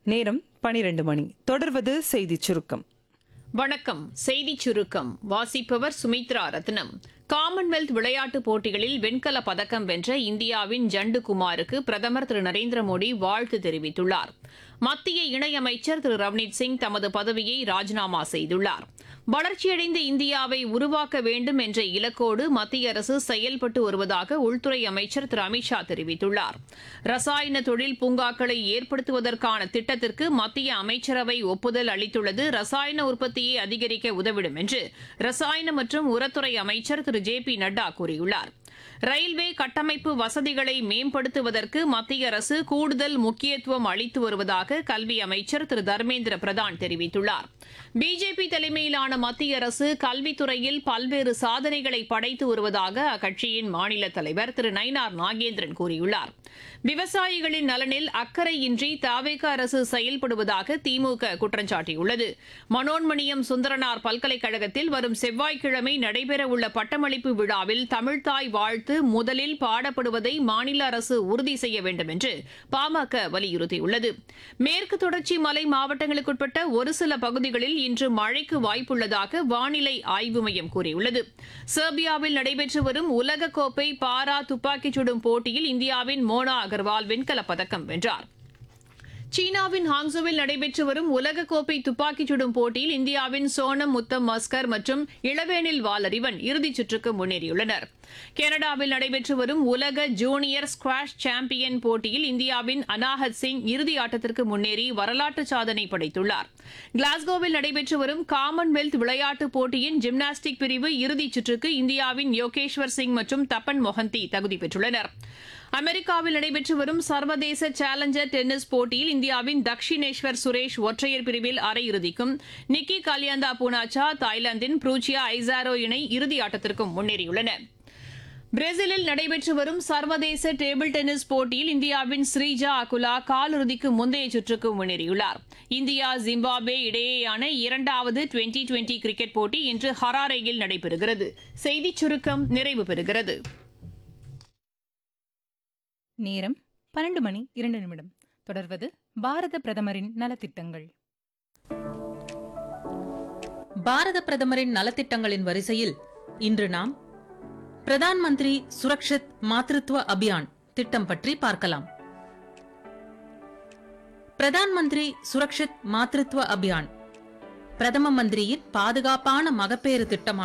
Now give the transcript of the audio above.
நேரம் பனிரெண்டு மணி தொடர்வது செய்திச் சுருக்கம் வணக்கம் செய்திச் சுருக்கம் வாசிப்பவர் சுமித்ரா ரத்னம் காமன்வெல்த் விளையாட்டுப் போட்டிகளில் வெண்கல பதக்கம் வென்ற இந்தியாவின் ஜண்டு குமாருக்கு பிரதமர் திரு நரேந்திர மோடி வாழ்த்து தெரிவித்துள்ளார் மத்திய இணையமைச்சர் திரு ரவ்னீத் சிங் தமது பதவியை ராஜினாமா செய்துள்ளார் வளர்ச்சியடைந்த இந்தியாவை உருவாக்க வேண்டும் என்ற இலக்கோடு மத்திய அரசு செயல்பட்டு வருவதாக உள்துறை அமைச்சர் திரு அமித்ஷா தெரிவித்துள்ளார் ரசாயன தொழில் பூங்காக்களை ஏற்படுத்துவதற்கான திட்டத்திற்கு மத்திய அமைச்சரவை ஒப்புதல் அளித்துள்ளது ரசாயன உற்பத்தியை அதிகரிக்க உதவிடும் என்று ரசாயன மற்றும் உரத்துறை அமைச்சர் திரு ஜே பி நட்டா கூறியுள்ளார் ரயில்வே கட்டமைப்பு வசதிகளை மேம்படுத்துவதற்கு மத்திய அரசு கூடுதல் முக்கியத்துவம் அளித்து வருவதாக கல்வி அமைச்சர் திரு தர்மேந்திர பிரதான் தெரிவித்துள்ளார் பிஜேபி தலைமையிலான மத்திய அரசு கல்வித்துறையில் பல்வேறு சாதனைகளை படைத்து வருவதாக அக்கட்சியின் மாநில தலைவர் திரு நயினார் நாகேந்திரன் கூறியுள்ளார் விவசாயிகளின் நலனில் அக்கறையின்றி தாவேக அரசு செயல்படுவதாக திமுக குற்றம் சாட்டியுள்ளது மனோன்மணியம் சுந்தரனார் பல்கலைக்கழகத்தில் வரும் செவ்வாய்க்கிழமை நடைபெறவுள்ள பட்டமளிப்பு விழாவில் தமிழ்தாய் வாழ்த்து முதலில் பாடப்படுவதை மாநில அரசு உறுதி செய்ய வேண்டும் என்று பாமக வலியுறுத்தியுள்ளது மேற்கு தொடர்ச்சி மலை மாவட்டங்களுக்குட்பட்ட ஒரு சில பகுதிகளில் இன்று மழைக்கு வாய்ப்புள்ளதாக வானிலை ஆய்வு மையம் கூறியுள்ளது செர்பியாவில் நடைபெற்று வரும் உலகக்கோப்பை பாரா துப்பாக்கிச் சுடும் போட்டியில் இந்தியாவின் மோனா அகர்வால் வெண்கலப் பதக்கம் வென்றார் சீனாவின் ஹாங்ஸோவில் நடைபெற்று வரும் உலகக்கோப்பை துப்பாக்கிச் சுடும் போட்டியில் இந்தியாவின் சோனம் முத்தம் மஸ்கர் மற்றும் இளவேனில் வாலறிவன் இறுதிச் சுற்றுக்கு முன்னேறியுள்ளனர் கனடாவில் நடைபெற்று வரும் உலக ஜூனியர் ஸ்குவாஷ் சாம்பியன் போட்டியில் இந்தியாவின் அனாஹத் சிங் இறுதி ஆட்டத்திற்கு முன்னேறி வரலாற்று சாதனை படைத்துள்ளார் கிளாஸ்கோவில் நடைபெற்று வரும் காமன்வெல்த் விளையாட்டுப் போட்டியின் ஜிம்னாஸ்டிக் பிரிவு இறுதிச் சுற்றுக்கு இந்தியாவின் யோகேஸ்வர் சிங் மற்றும் தப்பன் மொஹந்தி தகுதி பெற்றுள்ளனர் அமெரிக்காவில் நடைபெற்று வரும் சர்வதேச சேலஞ்சர் டென்னிஸ் போட்டியில் இந்தியாவின் தக்ஷினேஸ்வர் சுரேஷ் ஒற்றையர் பிரிவில் அரையிறுதிக்கும் நிக்கி கலியந்தா பூனாச்சா தாய்லாந்தின் ப்ரூச்சியா ஐசாரோ இணை இறுதி ஆட்டத்திற்கும் முன்னேறியுள்ளன பிரேசிலில் நடைபெற்று வரும் சர்வதேச டேபிள் டென்னிஸ் போட்டியில் இந்தியாவின் ஸ்ரீஜா அகுலா காலிறுதிக்கு முந்தைய சுற்றுக்கு முன்னேறியுள்ளார் இந்தியா ஜிம்பாப்வே இடையேயான இரண்டாவது டுவெண்டி டுவெண்டி கிரிக்கெட் போட்டி இன்று ஹராரேயில் நடைபெறுகிறது செய்திச் சுருக்கம் நிறைவு பெறுகிறது நேரம் பன்னெண்டு மணி இரண்டு நிமிடம் தொடர்வது பாரத பிரதமரின் நலத்திட்டங்கள் பாரத பிரதமரின் நலத்திட்டங்களின் வரிசையில் இன்று நாம் பிரதான் மந்திரி சுரக்ஷித் மாத்ருத்வ அபியான் திட்டம் பற்றி பார்க்கலாம் பிரதான் மந்திரி சுரக்ஷித் மாத்ருத்வ அபியான் பிரதம மந்திரியின் பாதுகாப்பான மகப்பேறு திட்டமான